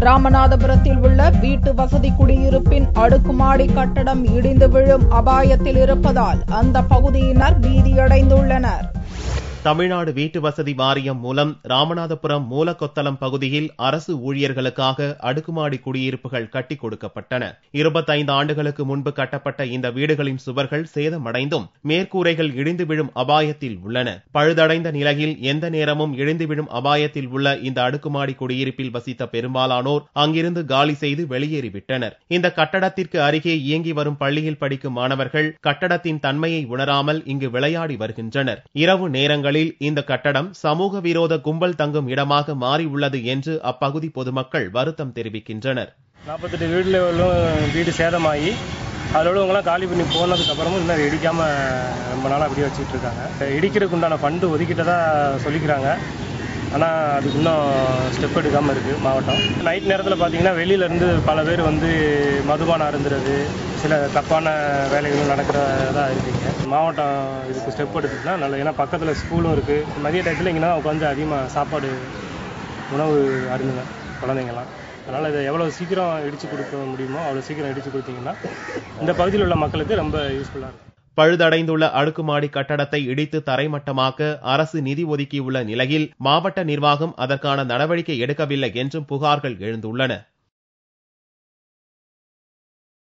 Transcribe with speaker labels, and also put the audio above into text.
Speaker 1: ராமநாதபுரத்தில் உள்ள வீட்டு வசதி குடியிருப்பின் அடுக்குமாடி கட்டடம் இடிந்து விழும் அபாயத்தில் இருப்பதால் அந்த பகுதியினர் பீதியடைந்துள்ளனர்
Speaker 2: தமிழ்நாடு வீட்டு வசதி வாரியம் மூலம் ராமநாதபுரம் மூலக்கொத்தளம் பகுதியில் அரசு ஊழியர்களுக்காக அடுக்குமாடி குடியிருப்புகள் கட்டி கொடுக்கப்பட்டன இருபத்தைந்து ஆண்டுகளுக்கு முன்பு கட்டப்பட்ட இந்த வீடுகளின் சுவர்கள் சேதமடைந்தும் மேற்கூரைகள் இடிந்து விழும் அபாயத்தில் உள்ளன பழுதடைந்த நிலையில் எந்த நேரமும் இடிந்து விழும் அபாயத்தில் உள்ள இந்த அடுக்குமாடி குடியிருப்பில் வசித்த பெரும்பாலானோர் அங்கிருந்து காலி செய்து வெளியேறிவிட்டனர் இந்த கட்டடத்திற்கு அருகே இயங்கி வரும் பள்ளியில் படிக்கும் மாணவர்கள் கட்டடத்தின் தன்மையை உணராமல் இங்கு விளையாடி வருகின்றனர் இரவு நேரங்களில் இந்த கட்டடம் சமூக விரோத கும்பல் தங்கும் இடமாக மாறியுள்ளது என்று அப்பகுதி பொதுமக்கள் வருத்தம் தெரிவிக்கின்றனர்
Speaker 3: நாற்பத்தெட்டு வீட்டில் வீடு சேதமாகி அதில் உள்ளவங்களாம் காலி பண்ணி போனதுக்கு அப்புறமும் இன்னும் இடிக்காம ரொம்ப நாளாக அப்படியே வச்சுட்டு இருக்காங்க இடிக்கிறதுக்கு உண்டான ஃபண்டு ஒதுக்கிட்டதா சொல்லிக்கிறாங்க ஆனால் அதுக்கு இன்னும் ஸ்டெப் எடுக்காமல் இருக்குது மாவட்டம் நைட் நேரத்தில் பார்த்தீங்கன்னா வெளியிலேருந்து பல பேர் வந்து மதுபானம் அருந்துறது சில தப்பான வேலைகளும் நடக்கிறதா இருக்குங்க மாவட்டம் இதுக்கு ஸ்டெப் எடுத்துச்சுன்னா நல்லது ஏன்னா பக்கத்தில் ஸ்கூலும் இருக்குது மதிய டயத்தில் இங்கே உட்காந்து அதிகமாக சாப்பாடு உணவு அருந்துங்க குழந்தைங்கலாம் அதனால் இதை எவ்வளோ சீக்கிரம் இடித்து கொடுக்க முடியுமோ அவ்வளோ சீக்கிரம் இடித்து கொடுத்தீங்கன்னா இந்த பகுதியில் உள்ள மக்களுக்கு ரொம்ப யூஸ்ஃபுல்லாக இருக்கும்
Speaker 2: பழுதடைந்துள்ள அடுக்குமாடி கட்டடத்தை இடித்து தரைமட்டமாக்க அரசு நிதி ஒதுக்கியுள்ள நிலையில் மாவட்ட நிர்வாகம் அதற்கான நடவடிக்கை எடுக்கவில்லை என்றும் புகார்கள் எழுந்துள்ளன